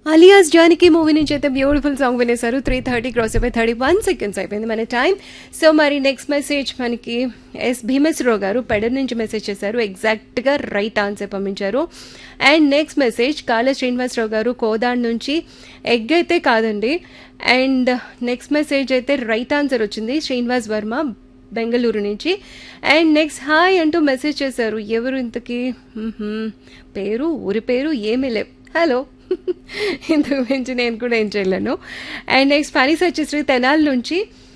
Alias Janaki movie నుంచి అయితే beautiful song వినేశారు త్రీ థర్టీ క్రాస్ అయిపోయి థర్టీ వన్ సెకండ్స్ అయిపోయింది మన టైం సో మరి నెక్స్ట్ మెసేజ్ మనకి ఎస్ భీమేశ్వరరావు గారు పెడర్ నుంచి మెసేజ్ చేశారు ఎగ్జాక్ట్గా రైట్ ఆన్సర్ పంపించారు అండ్ నెక్స్ట్ మెసేజ్ కాళ శ్రీనివాసరావు గారు కోదాడ్ నుంచి ఎగ్ అయితే కాదండి అండ్ నెక్స్ట్ మెసేజ్ అయితే రైట్ ఆన్సర్ వచ్చింది శ్రీనివాస్ వర్మ బెంగళూరు నుంచి అండ్ నెక్స్ట్ హాయ్ అంటూ మెసేజ్ చేశారు ఎవరు ఇంతకీ మ్మ్హ్మ్. పేరు ఊరి పేరు ఏమీ లేవు హలో ఇంతకు మించి నేను కూడా ఏం చేయలేను అండ్ నెక్స్ట్ పని సత్యశ్రీ తెనాల్ నుంచి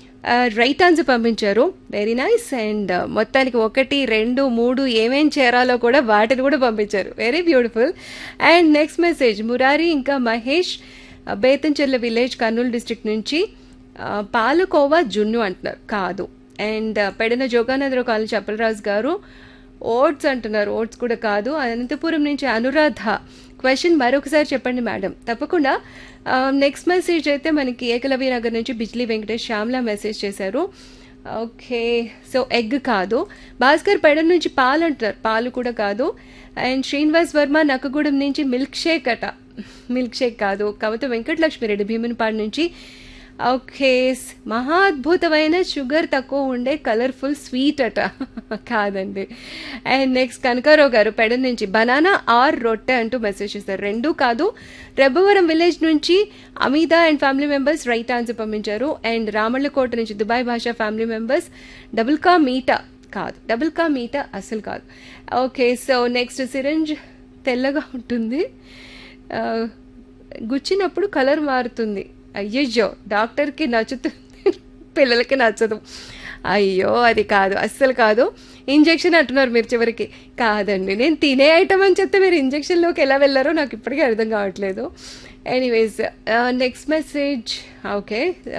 రైట్ ఆన్సర్ పంపించారు వెరీ నైస్ అండ్ మొత్తానికి ఒకటి రెండు మూడు ఏమేం చేరాలో కూడా వాటిని కూడా పంపించారు very beautiful and next message Murari ఇంకా మహేష్ ఆ, బేతంచెర్ల విలేజ్ కర్నూలు డిస్ట్రిక్ట్ నుంచి ఆ, పాలకోవా జున్ను అంటున్నారు కాదు and Pedana Joganandarao colony Chappalaraju garu oats అంటున్నారు ఓట్స్ కూడా కాదు అనంతపురం నుంచి అనురాధ క్వశ్చన్ మరొకసారి చెప్పండి మేడం తప్పకుండా నెక్స్ట్ మెసేజ్ అయితే మనకి ఏకలవ్య నగర్ నుంచి బిజ్లీ వెంకటేష్ శ్యామ్లా మెసేజ్ చేశారు ఓకే సో ఎగ్ కాదు భాస్కర్ పెడన్ నుంచి పాలు అంటున్నారు పాలు కూడా కాదు అండ్ శ్రీనివాస్ వర్మ నక్కగూడెం నుంచి మిల్క్ షేక్ అట మిల్క్ షేక్ కాదు కవిత వెంకటలక్ష్మిరెడ్డి భీమునిపాడు నుంచి ఓకే మహా అద్భుతమైన షుగర్ తక్కువ ఉండే కలర్ఫుల్ స్వీట్ అట కాదండి అండ్ నెక్స్ట్ కనకారావు గారు పెడ నుంచి బనానా ఆర్ రొట్టె అంటూ మెసేజ్ చేస్తారు రెండు కాదు రెబ్బవరం విలేజ్ నుంచి Amitha and family members right answer పంపించారు అండ్ రామళ్ళకోట నుంచి దుబాయ్ భాషా ఫ్యామిలీ మెంబర్స్ డబుల్ కా మీటా కాదు డబుల్ కా మీటా అసలు కాదు ఓకే సో నెక్స్ట్ సిరంజ్ తెల్లగా ఉంటుంది ఆ, గుచ్చినప్పుడు కలర్ మారుతుంది అయ్యయ్యో డాక్టర్కి నచ్చుతుంది పిల్లలకి నచ్చదు అయ్యో అది కాదు అస్సలు కాదు ఇంజెక్షన్ అంటున్నారు మీరు చివరికి కాదండి నేను తినే ఐటమ్ అని చెప్తే మీరు ఇంజెక్షన్లోకి ఎలా వెళ్ళారో నాకు ఇప్పటికీ అర్థం కావట్లేదు anyways next message okay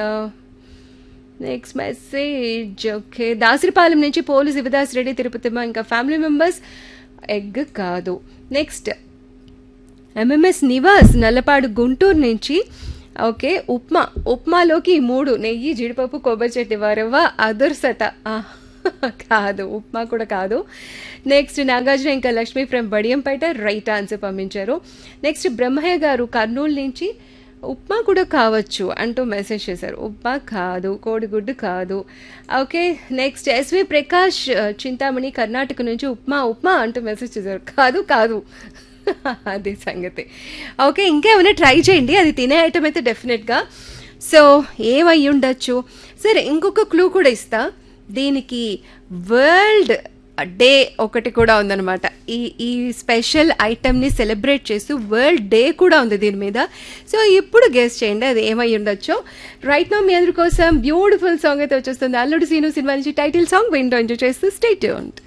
next message okay Dasaripalem నుంచి పోలు శివదాస్ రెడ్డి తిరుపతిమ్మ ఇంకా ఫ్యామిలీ మెంబర్స్ ఎగ్ కాదు నెక్స్ట్ ఎంఎంఎస్ నివాస్ నల్లపాడు గుంటూరు నుంచి ఓకే ఉప్మా ఉప్మాలోకి ఈ మూడు నెయ్యి జీడిపప్పు కొబ్బరి చెట్టు వరవ అదుర్సట ఆ, కాదు ఉప్మా కూడా కాదు నెక్స్ట్ నాగార్జున ఇంకా Lakshmi from Badiyampet right answer పంపించారు నెక్స్ట్ బ్రహ్మయ్య గారు కర్నూలు నుంచి ఉప్మా కూడా కావచ్చు అంటూ మెసేజ్ చేశారు ఉప్మా కాదు కోడిగుడ్డు కాదు ఓకే నెక్స్ట్ ఎస్వి ప్రకాష్ ఆ, చింతామణి కర్ణాటక నుంచి ఉప్మా ఉప్మా అంటూ మెసేజ్ చేశారు కాదు కాదు అది సంగతి ఓకే ఇంకేమైనా ట్రై చేయండి అది తినే ఐటమ్ అయితే డెఫినెట్గా సో ఏమై ఉండొచ్చు సరే ఇంకొక క్లూ కూడా ఇస్తా దీనికి వరల్డ్ డే ఒకటి కూడా ఉందన్నమాట ఈ ఈ స్పెషల్ ఐటమ్ని సెలబ్రేట్ చేస్తూ వరల్డ్ డే కూడా ఉంది దీని మీద సో ఇప్పుడు గెస్ట్ చేయండి అది ఏమై ఉండొచ్చో రైట్ నో మీ అందరి కోసం బ్యూటిఫుల్ సాంగ్ అయితే వచ్చేస్తుంది అల్లుడు సీను సినిమా నుంచి టైటిల్ సాంగ్ వింటూ ఎంజాయ్ చేస్తూ స్టేట్ ఉంట్